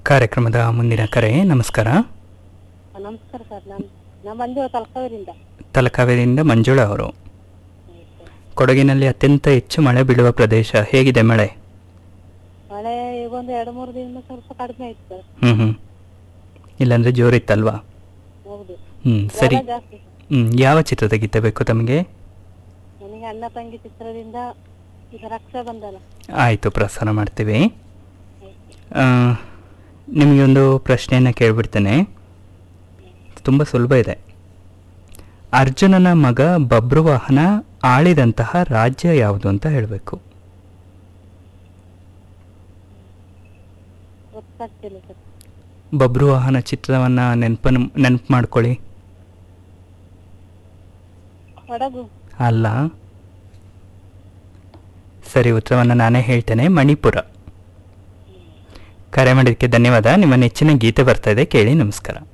ಕಾರ್ಯಕ್ರಮದ ಮುಂದಿನ ಕರೆ ನಮಸ್ಕಾರ ನಮಸ್ಕಾರ ಸರ್ ನಾನು ನಮ್ಮ ಮಂಜು ತಲಕಾವೇರಿಂದ ತಲಕಾವೇರಿಯಿಂದ ಮಂಜುಳಾ ಅವರು ಕೊಡಗಿನಲ್ಲಿ ಅತ್ಯಂತ ಹೆಚ್ಚು ಮಳೆ ಬೀಳುವ ಪ್ರದೇಶ ಹೇಗಿದೆ ಮಳೆ ಮಳೆ ಈಗ ಒಂದು ಎರಡು ಮೂರು ದಿನ ಸ್ವಲ್ಪ ಕಡಿಮೆ ಆಯ್ತು ಸರ್ ಹ್ಞೂ ಹ್ಞೂ ಇಲ್ಲಾಂದರೆ ಜೋರಿತ್ತಲ್ವಾ ಹೌದು ಹ್ಞೂ ಸರಿ ಜ್ವರ ಜಾಸ್ತಿ ಹ್ಞೂ ಯಾವ ಚಿತ್ರದ ಗೀತೆ ಬೇಕು ತಮಗೆ ನನಗೆ ಅಣ್ಣ ತಂಗಿ ಚಿತ್ರದಿಂದ ಈಗ ರಕ್ಷಾ ಬಂಧನ ಆಯಿತು ಪ್ರಸಾರ ಮಾಡ್ತೀವಿ ಆ, ನಿಮಗೆ ಒಂದು ಪ್ರಶ್ನೆಯನ್ನು ಕೇಳಿಬಿಡ್ತೇನೆ ತುಂಬ ಸುಲಭ ಇದೆ ಅರ್ಜುನನ ಮಗ ಬಬ್ರುವಾಹನ ಆಳಿದಂತಹ ರಾಜ್ಯ ಯಾವುದು ಅಂತ ಹೇಳಬೇಕು ಗೊತ್ತಾಗ್ತಿಲ್ಲ ಸರ್ ಬಬ್ರುವಾಹನ ಚಿತ್ರವನ್ನು ನೆನಪನ್ನು ನೆನಪು ಮಾಡ್ಕೊಳ್ಳಿ ಕೊಡಗು ಅಲ್ಲ ಸರಿ ಉತ್ತರವನ್ನು ನಾನೇ ಹೇಳ್ತೇನೆ ಮಣಿಪುರ ಕರೆ ಮಾಡಿದ್ದಕ್ಕೆ ಧನ್ಯವಾದ ನಿಮ್ಮ ನೆಚ್ಚಿನ ಗೀತೆ ಬರ್ತಾ ಇದೆ ಕೇಳಿ ನಮಸ್ಕಾರ